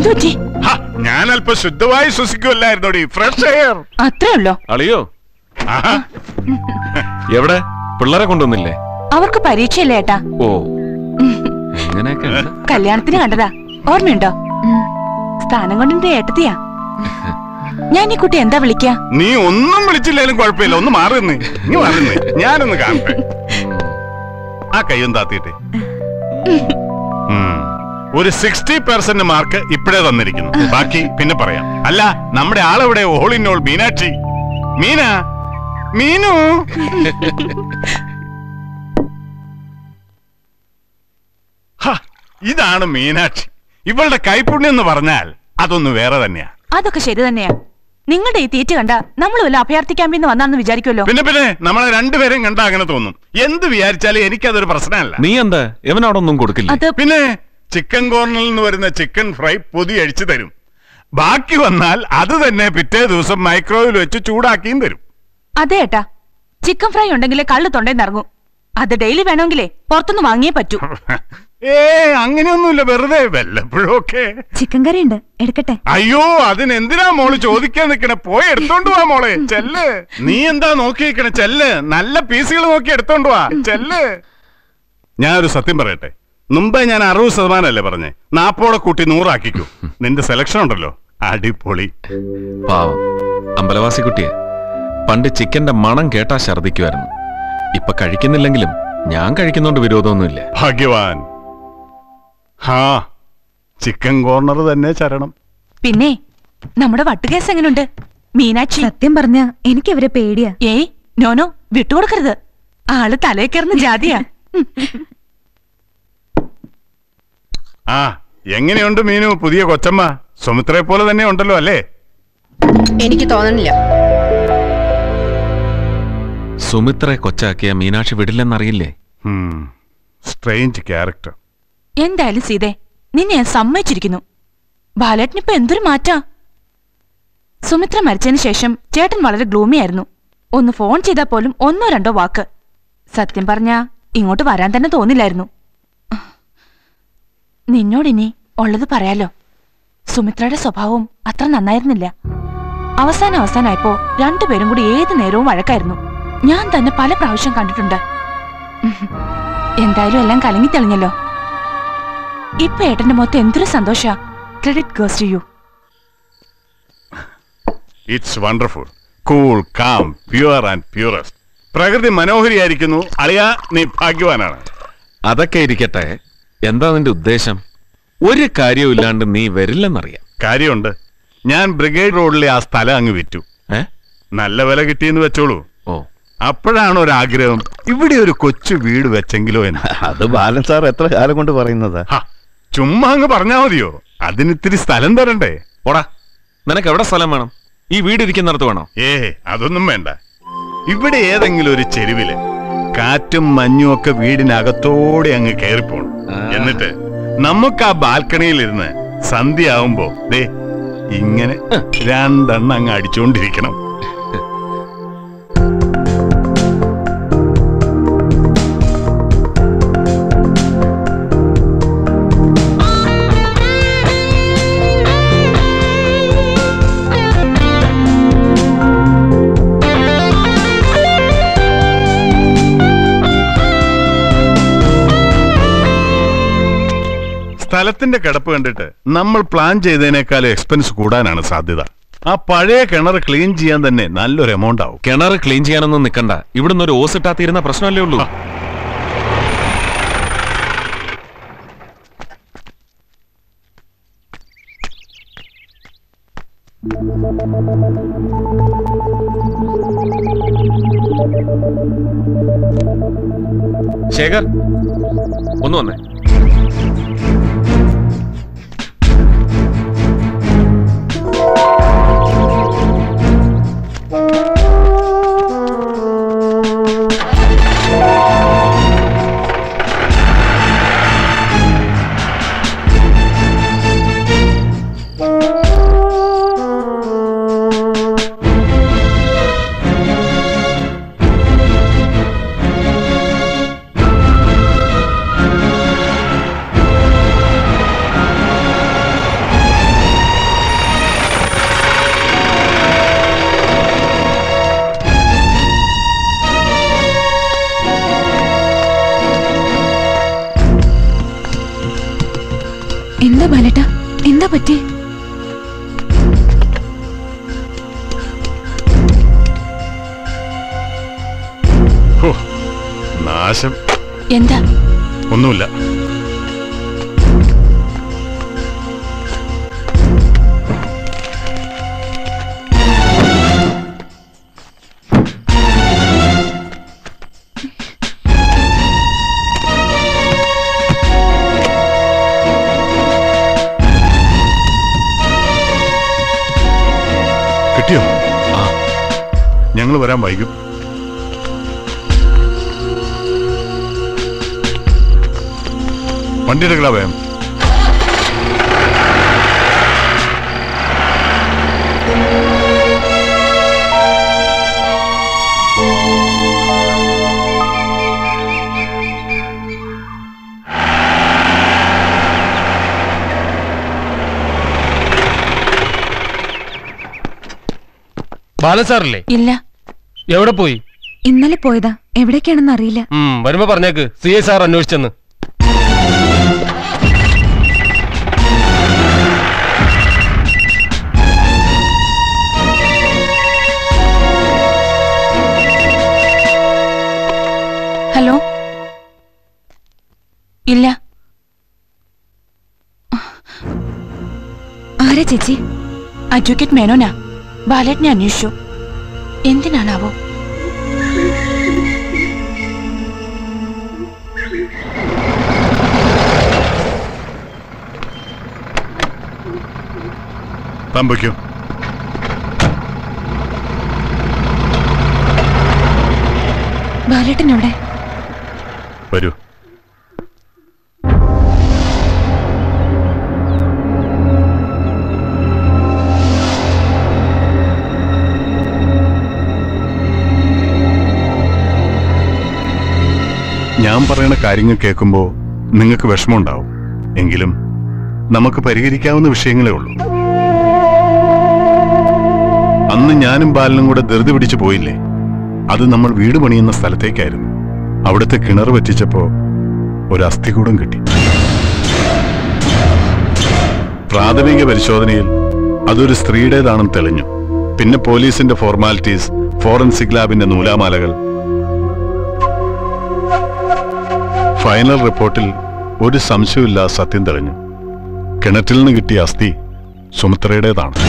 പറ്റി ഹ, ഞാൻ അല്പം ശുദ്ധമായി ശ്വസിക്കുമല്ലായിരുന്നോടി ഫ്രഷ് എയർ അത്രേ ഉള്ളോ അളിയോ എവിടെ പിള്ളേരെ കൊണ്ടുവന്നില്ലേ അവർക്ക് പരീക്ഷയല്ലേ ഏട്ടാ ഓ എങ്ങനെയൊക്കെ ഉണ്ട്? കല്യാണത്തിന് കണ്ടതാ ഓർമ്മയുണ്ടോ സ്ഥാനം കൊണ്ടിന്റെ ഏട്ടത്തിയാ ഞാൻ ഈ കുട്ടി എന്താ വിളിക്കാ നീ ഒന്നും വിളിച്ചില്ലേലും കുഴപ്പമില്ല ഒന്ന് മാറുന്നേ നീ മാറുന്നേ ഞാനൊന്ന് കാണട്ടെ ആ കയ്യും താത്തിട്ടെ ഉം. ഒരു സിക്സ്റ്റി പെർസെന്റ് മാർക്ക് ഇപ്പോഴേ തന്നിരിക്കുന്നു ബാക്കി പിന്നെ പറയാം അല്ല നമ്മുടെ ആളെവിടെ all in all Meenakshi Meena Meenu ഹ, ഇതാണ് മീനാക്ഷി ഇവളുടെ കൈപ്പുണ്യം എന്ന് പറഞ്ഞാൽ അതൊന്ന് വേറെ തന്നെയാ അതൊക്കെ ശരി തന്നെയാ നിങ്ങളുടെ ഈ തീറ്റ് കണ്ട നമ്മൾ വല്ല അഭയാർത്ഥി ക്യാമ്പിൽ നിന്ന് വന്നാന്ന് വിചാരിക്കുമല്ലോ പിന്നെ പിന്നെ നമ്മളെ രണ്ടുപേരും കണ്ടാ അങ്ങനെ തോന്നും എന്ത് വിചാരിച്ചാലും എനിക്കതൊരു പ്രശ്നമല്ല നീ എന്താ ഇവനവിടെ ഒന്നും കൊടുക്കില്ല അത് പിന്നെ ചിക്കൻ കോർണറിൽ നിന്ന് വരുന്ന ചിക്കൻ ഫ്രൈ പൊതി അഴിച്ചു തരും ബാക്കി വന്നാൽ അത് തന്നെ പിറ്റേ ദിവസം മൈക്രോവേവിൽ വെച്ച് ചൂടാക്കിയും തരും അതെ ഏട്ടാ ചിക്കൻ ഫ്രൈ ഉണ്ടെങ്കിലേ കള്ളു തൊണ്ടേന്ന് ഇറങ്ങും അത് ഡെയിലി വേണമെങ്കിലേ പുറത്തുനിന്ന് വാങ്ങിയേ പറ്റൂ ഏ അങ്ങനെയൊന്നുമില്ല വെറുതെ വല്ലപ്പോഴും ഒക്കെ ചിക്കൻ കറി ഉണ്ട് എടുക്കട്ടെ അയ്യോ അതിനെന്തിനാ മോള് ചോദിക്കാൻ നിക്കണേ പോയി എടുത്തോണ്ട് വാ മോളെ ചെല്ല് നീ എന്താ നോക്കി നിക്കണേ ചെല്ല് നല്ല പീസുകൾ നോക്കി എടുത്തോണ്ട് വാ ചെല്ല് ഞാനൊരു സത്യം പറയട്ടെ മുമ്പേ ഞാൻ അറുപത് ശതമാനമല്ലേ പറഞ്ഞേ നാപ്പോടെ കൂട്ടി നൂറാക്കിക്കൂ നിന്റെ സെലക്ഷൻ ഉണ്ടല്ലോ അടിപൊളി പാവം അമ്പലവാസി കുട്ടിയെ പണ്ട് ചിക്കന്റെ മണം കേട്ടാ ഛർദിക്കുമായിരുന്നു ഇപ്പൊ കഴിക്കുന്നില്ലെങ്കിലും ഞാൻ കഴിക്കുന്നോണ്ട് വിരോധമൊന്നുമില്ല ഭാഗ്യവാൻ ഹാ ചിക്കൻ കോർണർ തന്നെ ചരണം പിന്നെ നമ്മുടെ വട്ടുകേസ് എങ്ങനെയുണ്ട് മീനാക്ഷി സത്യം പറഞ്ഞ എനിക്ക് അവരെ പേടിയാ ഏയ് നോനോ വിട്ടുകൊടുക്കരുത് ആള് തലേ കയറുന്ന ജാതിയാ ആ എങ്ങനെയുണ്ട് മീനു പുതിയ കൊച്ചമ്മ സുമിത്രയെ പോലെ തന്നെ ഉണ്ടല്ലോ അല്ലേ എനിക്ക് തോന്നണില്ല സുമിത്രയെ കൊച്ചാക്കിയ മീനാക്ഷി വിടില്ലെന്നറിയില്ലേ സ്ട്രേഞ്ച് ക്യാരക്ടർ എന്തായാലും സീതേ നിന്നെ ഞാൻ സമ്മതിച്ചിരിക്കുന്നു ബാലേട്ടനിപ്പോ എന്തൊരു മാറ്റാ സുമിത്ര മരിച്ചതിന് ശേഷം ചേട്ടൻ വളരെ ഗ്ലൂമി ആയിരുന്നു ഒന്ന് ഫോൺ ചെയ്താൽ പോലും ഒന്നോ രണ്ടോ വാക്ക് സത്യം പറഞ്ഞാ ഇങ്ങോട്ട് വരാൻ തന്നെ തോന്നില്ലായിരുന്നു നിന്നോടിനി ഉള്ളത് പറയാലോ സുമിത്രയുടെ സ്വഭാവം അത്ര നന്നായിരുന്നില്ല അവസാനം അവസാനമായപ്പോ രണ്ടുപേരും കൂടി ഏത് നേരവും വഴക്കായിരുന്നു ഞാൻ തന്നെ പല പ്രാവശ്യം കണ്ടിട്ടുണ്ട് ഉം. എന്തായാലും എല്ലാം കലങ്ങി തെളിഞ്ഞല്ലോ ഇപ്പൊ ഏട്ടന്റെ മൊത്തം എന്തൊരു സന്തോഷ credit goes to you it's wonderful cool calm pure and purest പ്രകൃതി മനോഹരിയായിരിക്കുന്നു അളിയ നീ ഭാഗ്യവാനാണ് അതൊക്കെ ഇരിക്കട്ടെ എന്താ നിന്റെ ഉദ്ദേശം ഒരു കാര്യവും ഇല്ലാണ്ട് നീ വരില്ലെന്നറിയാം കാര്യമുണ്ട് ഞാൻ ബ്രിഗേഡ് റോഡിലെ ആ സ്ഥലം അങ്ങ് വിറ്റു ഏ നല്ല വില കിട്ടിയെന്ന് വെച്ചോളൂ ഓ അപ്പോഴാണ് ഒരു ആഗ്രഹം ഇവിടെ ഒരു കൊച്ചു വീട് വെച്ചെങ്കിലോ എന്ന് അത് ബാലൻ സാർ എത്ര കാലം കൊണ്ട് പറയുന്നതാ ഹ, ചുമ്മാ അങ്ങ് പറഞ്ഞാ മതിയോ അതിനിത്തിരി സ്ഥലം തരണ്ടേ പോടാ നിനക്ക് എവിടെ സ്ഥലം വേണം ഈ വീട് ഇരിക്കുന്നിടത്ത് വേണോ ഏ അതൊന്നും വേണ്ട ഇവിടെ ഏതെങ്കിലും ഒരു ചെരുവില് കാറ്റും മഞ്ഞും ഒക്കെ വീടിനകത്തോടെ അങ്ങ് കയറിപ്പോണം എന്നിട്ട് നമുക്ക് ആ ബാൽക്കണിയിൽ ഇരുന്ന് സന്ധ്യയാവുമ്പോ ദേ ഇങ്ങനെ രണ്ടെണ്ണം അങ്ങ് അടിച്ചുകൊണ്ടിരിക്കണം സ്ഥലത്തിന്റെ കിടപ്പ് കണ്ടിട്ട് നമ്മൾ പ്ലാൻ ചെയ്തതിനേക്കാളും എക്സ്പെൻസ് കൂടാനാണ് സാധ്യത ആ പഴയ കിണർ ക്ലീൻ ചെയ്യാൻ തന്നെ നല്ലൊരു എമൗണ്ട് ആവും കിണർ ക്ലീൻ ചെയ്യാനൊന്നും നിൽക്കണ്ട ഇവിടുന്ന് ഒരു ഓസ് ഇട്ടാത്തിരുന്ന പ്രശ്നമല്ലേ ഉള്ളൂ ശേഖർ ഒന്ന് വന്നേ എന്താ പറ്റി ഹോ, നാശം എന്താ ഒന്നുമില്ല കിട്ടിയോ ആ ഞങ്ങൾ വരാൻ വൈകും വണ്ടി എടുക്കലാ വേം ബാലൻ സാറല്ലേ ഇല്ല എവിടെ പോയി ഇന്നലെ പോയതാ എവിടേക്കാണെന്ന് അറിയില്ല ഉം, വരുമ്പോ പറഞ്ഞേക്ക് സി ഐ സാർ അന്വേഷിച്ചെന്ന് ഹലോ ഇല്ല ആരാ ചേച്ചി അഡ്വക്കേറ്റ് മേനോനാ ബാലേട്ടിനെ അന്വേഷിച്ചു എന്തിനാണാവോ താൻ വയ്ക്കൂ ബാലേട്ടൻ എവിടെ വരൂ ഞാൻ പറയുന്ന കാര്യങ്ങൾ കേൾക്കുമ്പോൾ നിങ്ങൾക്ക് വിഷമമുണ്ടാവും എങ്കിലും നമുക്ക് പരിഹരിക്കാവുന്ന വിഷയങ്ങളേ ഉള്ളൂ അന്ന് ഞാനും ബാലനും കൂടെ ധൃതി പിടിച്ചു പോയില്ലേ അത് നമ്മൾ വീട് പണിയുന്ന സ്ഥലത്തേക്കായിരുന്നു അവിടുത്തെ കിണർ വറ്റിച്ചപ്പോ ഒരു അസ്ഥികൂടം കിട്ടി പ്രാഥമിക പരിശോധനയിൽ അതൊരു സ്ത്രീയുടേതാണെന്ന് തെളിഞ്ഞു പിന്നെ പോലീസിന്റെ ഫോർമാലിറ്റീസ് ഫോറൻസിക് ലാബിന്റെ നൂലാമാലകൾ ഫൈനൽ റിപ്പോർട്ടിൽ ഒരു സംശയമില്ലാതെ സത്യം തെളിഞ്ഞു കിണറ്റിൽ നിന്ന് കിട്ടിയ അസ്ഥി സുമിത്രയുടേതാണ്